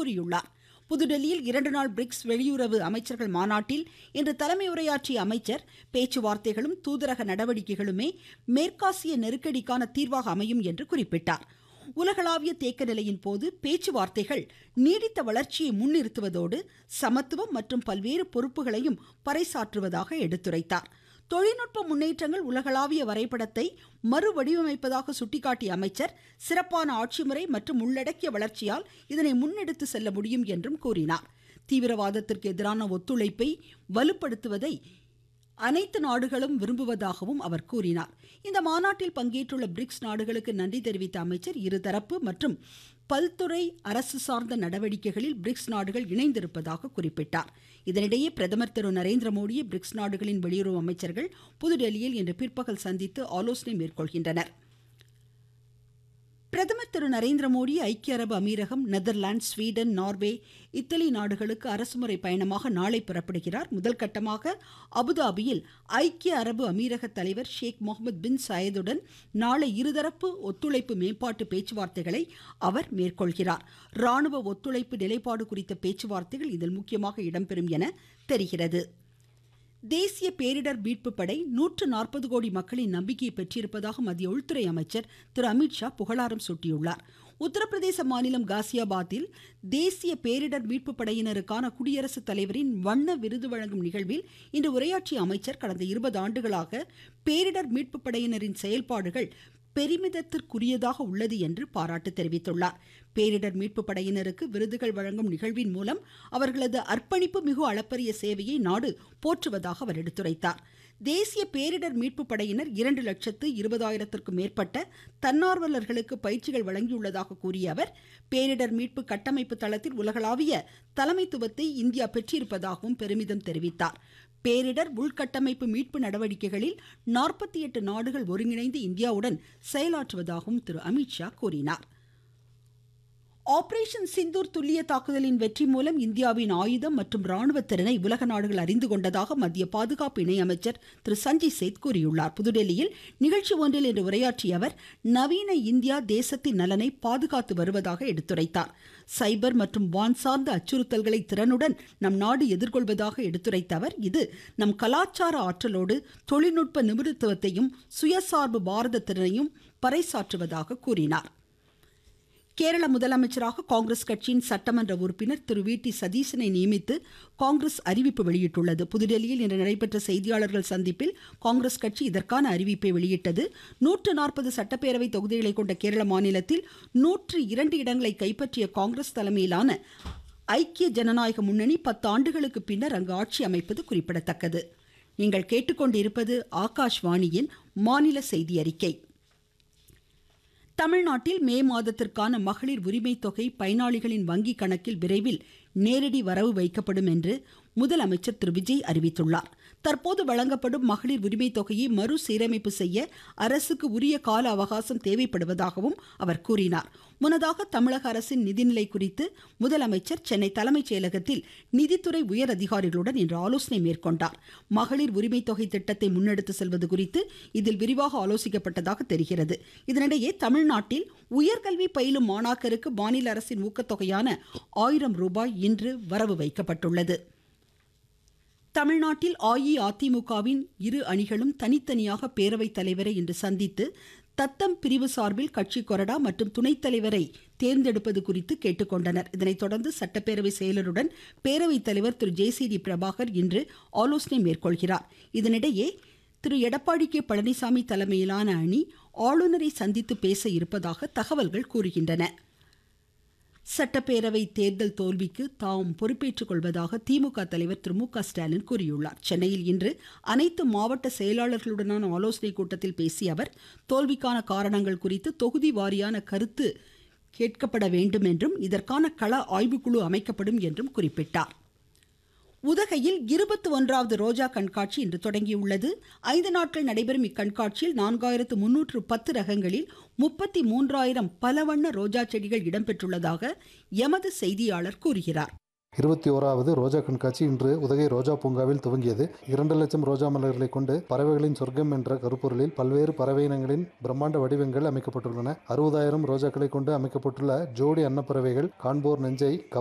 கூறியுள்ளார் புதுடெல்லியில் இரண்டு நாள் பிரிக்ஸ் வெளியுறவு அமைச்சர்கள் மாநாட்டில் இன்று தலைமை உரையாற்றிய அமைச்சர் பேச்சுவார்த்தைகளும் தூதரக நடவடிக்கைகளுமே மேற்காசிய நெருக்கடிக்கான தீர்வாக அமையும் என்று குறிப்பிட்டார் உலகளாவிய தேக்க நிலையின் போது பேச்சுவார்த்தைகள் நீடித்த வளர்ச்சியை முன்னிறுத்துவதோடு சமத்துவம் மற்றும் பல்வேறு பொறுப்புகளையும் பறைசாற்றுவதாக எடுத்துரைத்தார் தொழில்நுட்ப முன்னேற்றங்கள் உலகளாவிய வரைபடத்தை மறுவடிவமைப்பதாக சுட்டிக்காட்டிய அமைச்சர் சிறப்பான ஆட்சி முறை மற்றும் உள்ளடக்கிய வளர்ச்சியால் இதனை முன்னெடுத்து செல்ல முடியும் என்றும் கூறினார் தீவிரவாதத்திற்கு எதிரான ஒத்துழைப்பை வலுப்படுத்துவதை அனைத்து நாடுகளும் விரும்புவதாகவும் அவர் கூறினார் இந்த மாநாட்டில் பங்கேற்றுள்ள பிரிக்ஸ் நாடுகளுக்கு நன்றி தெரிவித்த அமைச்சர் இருதரப்பு மற்றும் பல்துறை அரசு சார்ந்த நடவடிக்கைகளில் பிரிக்ஸ் நாடுகள் இணைந்திருப்பதாக குறிப்பிட்டார் இதனிடையே பிரதமர் திரு நரேந்திர மோடியை பிரிக்ஸ் நாடுகளின் வெளியுறவு அமைச்சர்கள் புதுடெல்லியில் இன்று பிற்பகல் சந்தித்து ஆலோசனை மேற்கொள்கின்றனர் பிரதமர் திரு நரேந்திர மோடி ஐக்கிய அரபு அமீரகம் நெதர்லாந்து ஸ்வீடன் நார்வே இத்தாலி நாடுகளுக்கு அரசுமுறை பயணமாக நாளை புறப்படுகிறார் முதல் கட்டமாக அபுதாபியில் ஐக்கிய அரபு அமீரக தலைவர் ஷேக் முகமது பின் சயதுடன் நாளை இருதரப்பு ஒத்துழைப்பு மேம்பாட்டு பேச்சுவார்த்தைகளை அவர் மேற்கொள்கிறார் ராணுவ ஒத்துழைப்பு நிலைப்பாடு குறித்த பேச்சுவார்த்தைகள் இதில் முக்கியமாக இடம்பெறும் என தெரிகிறது தேசிய பேரிடர் மீட்பு படை நூற்று நாற்பது கோடி மக்களின் நம்பிக்கையை பெற்றிருப்பதாக மத்திய உள்துறை அமைச்சர் திரு அமித்ஷா புகழாரம் சூட்டியுள்ளார் உத்தரப்பிரதேச மாநிலம் காசியாபாத்தில் தேசிய பேரிடர் மீட்பு படையினருக்கான குடியரசுத் தலைவரின் வண்ண விருது வழங்கும் நிகழ்வில் இன்று உரையாற்றிய அமைச்சர் கடந்த இருபது ஆண்டுகளாக பேரிடர் மீட்பு படையினரின் செயல்பாடுகள் பெருமிதத்திற்குரியதாக உள்ளது என்று பாராட்டு தெரிவித்துள்ளார் பேரிடர் மீட்பு படையினருக்கு விருதுகள் வழங்கும் நிகழ்வின் மூலம் அவர்களது அர்ப்பணிப்பு மிகு அளப்பரிய சேவையை நாடு போற்றுவதாக அவர் எடுத்துரைத்தார் தேசிய பேரிடர் மீட்பு படையினர் இரண்டு லட்சத்து இருபதாயிரத்திற்கும் மேற்பட்ட தன்னார்வலர்களுக்கு பயிற்சிகள் வழங்கியுள்ளதாக கூறிய அவர் பேரிடர் மீட்பு கட்டமைப்பு தளத்தில் உலகளாவிய தலைமைத்துவத்தை இந்தியா பெற்றிருப்பதாகவும் பெருமிதம் தெரிவித்தார் பேரிடர் உள்கட்டமைப்பு மீட்பு நடவடிக்கைகளில் நாற்பத்தி எட்டு நாடுகள் ஒருங்கிணைந்து இந்தியாவுடன் செயலாற்றுவதாகவும் திரு அமித்ஷா கூறினார் ஆபரேஷன் சிந்தூர் துல்லிய தாக்குதலின் வெற்றி மூலம் இந்தியாவின் ஆயுதம் மற்றும் ராணுவ திறனை உலக நாடுகள் அறிந்து கொண்டதாக மத்திய பாதுகாப்பு இணையமைச்சர் திரு சஞ்சய் சேத் கூறியுள்ளார் புதுடெல்லியில் நிகழ்ச்சி ஒன்றில் இன்று உரையாற்றிய அவர் நவீன இந்தியா தேசத்தின் நலனை பாதுகாத்து வருவதாக எடுத்துரைத்தார் சைபர் மற்றும் வான் சார்ந்த அச்சுறுத்தல்களை திறனுடன் நம் நாடு எதிர்கொள்வதாக எடுத்துரைத்த அவர் இது நம் கலாச்சார ஆற்றலோடு தொழில்நுட்ப நிபுணத்துவத்தையும் சுயசார்பு பாரத திறனையும் பறைசாற்றுவதாக கூறினார் கேரள முதலமைச்சராக காங்கிரஸ் கட்சியின் சட்டமன்ற உறுப்பினர் திரு வி டி சதீசனை நியமித்து காங்கிரஸ் அறிவிப்பு வெளியிட்டுள்ளது புதுடெல்லியில் இன்று நடைபெற்ற செய்தியாளர்கள் சந்திப்பில் காங்கிரஸ் கட்சி இதற்கான அறிவிப்பை வெளியிட்டது நூற்று நாற்பது சட்டப்பேரவை தொகுதிகளை கொண்ட கேரள மாநிலத்தில் நூற்று இரண்டு இடங்களை கைப்பற்றிய காங்கிரஸ் தலைமையிலான ஐக்கிய ஜனநாயக முன்னணி பத்து ஆண்டுகளுக்கு பின்னர் அங்கு ஆட்சி அமைப்பது குறிப்பிடத்தக்கது நீங்கள் கேட்டுக்கொண்டிருப்பது ஆகாஷ்வாணியின் மாநில செய்தி அறிக்கை தமிழ்நாட்டில் மே மாதத்திற்கான மகளிர் உரிமை தொகை பயனாளிகளின் வங்கி கணக்கில் விரைவில் நேரடி வரவு வைக்கப்படும் என்று முதலமைச்சர் திரு விஜய் அறிவித்துள்ளார் தற்போது வழங்கப்படும் மகளிர் உரிமை தொகையை மறுசீரமைப்பு செய்ய அரசுக்கு உரிய கால அவகாசம் தேவைப்படுவதாகவும் அவர் கூறினார் முன்னதாக தமிழக அரசின் நிதிநிலை குறித்து முதலமைச்சர் சென்னை தலைமைச் செயலகத்தில் நிதித்துறை உயர் அதிகாரிகளுடன் இன்று ஆலோசனை மேற்கொண்டார் மகளிர் உரிமை தொகை திட்டத்தை முன்னெடுத்து செல்வது குறித்து இதில் விரிவாக ஆலோசிக்கப்பட்டதாக தெரிகிறது இதனிடையே தமிழ்நாட்டில் உயர்கல்வி பயிலும் மாணாக்கருக்கு மாநில அரசின் ஊக்கத்தொகையான ஆயிரம் ரூபாய் இன்று வரவு வைக்கப்பட்டுள்ளது தமிழ்நாட்டில் அஇஅதிமுகவின் இரு அணிகளும் தனித்தனியாக பேரவைத் தலைவரை இன்று சந்தித்து தத்தம் பிரிவு சார்பில் கட்சி கொறடா மற்றும் துணைத் தலைவரை தேர்ந்தெடுப்பது குறித்து கேட்டுக்கொண்டனர் இதனைத் தொடர்ந்து சட்டப்பேரவை செயலருடன் பேரவைத் தலைவர் திரு ஜே சி டி பிரபாகர் இன்று ஆலோசனை மேற்கொள்கிறார் இதனிடையே திரு எடப்பாடி கே பழனிசாமி தலைமையிலான அணி ஆளுநரை சந்தித்து பேச இருப்பதாக தகவல்கள் கூறுகின்றன சட்டப்பேரவை தேர்தல் தோல்விக்கு தாம் பொறுப்பேற்றுக் கொள்வதாக திமுக தலைவர் திரு மு க ஸ்டாலின் கூறியுள்ளார் சென்னையில் இன்று அனைத்து மாவட்ட செயலாளர்களுடனான ஆலோசனை கூட்டத்தில் பேசிய அவர் தோல்விக்கான காரணங்கள் குறித்து தொகுதி வாரியான கருத்து கேட்கப்பட வேண்டும் என்றும் இதற்கான கள ஆய்வுக்குழு அமைக்கப்படும் என்றும் குறிப்பிட்டார் உதகையில் இருபத்தி ஒன்றாவது ரோஜா கண்காட்சி இன்று தொடங்கியுள்ளது ஐந்து நாட்கள் நடைபெறும் இக்கண்காட்சியில் நான்காயிரத்து முன்னூற்று பத்து ரகங்களில் முப்பத்தி மூன்றாயிரம் பலவண்ண ரோஜா செடிகள் இடம்பெற்றுள்ளதாக எமது செய்தியாளர் கூறுகிறார் இருபத்தி ஓராவது ரோஜா கண்காட்சி இன்று உதகை ரோஜா பூங்காவில் துவங்கியது இரண்டு லட்சம் ரோஜா மலர்களை கொண்டு பறவைகளின் சொர்க்கம் என்ற கருப்பொருளில் பல்வேறு பறவை இனங்களின் பிரம்மாண்ட வடிவங்கள் அமைக்கப்பட்டுள்ளன அறுபதாயிரம் ரோஜாக்களை கொண்டு அமைக்கப்பட்டுள்ள ஜோடி அன்னப்பறவைகள் காண்போர் நெஞ்சை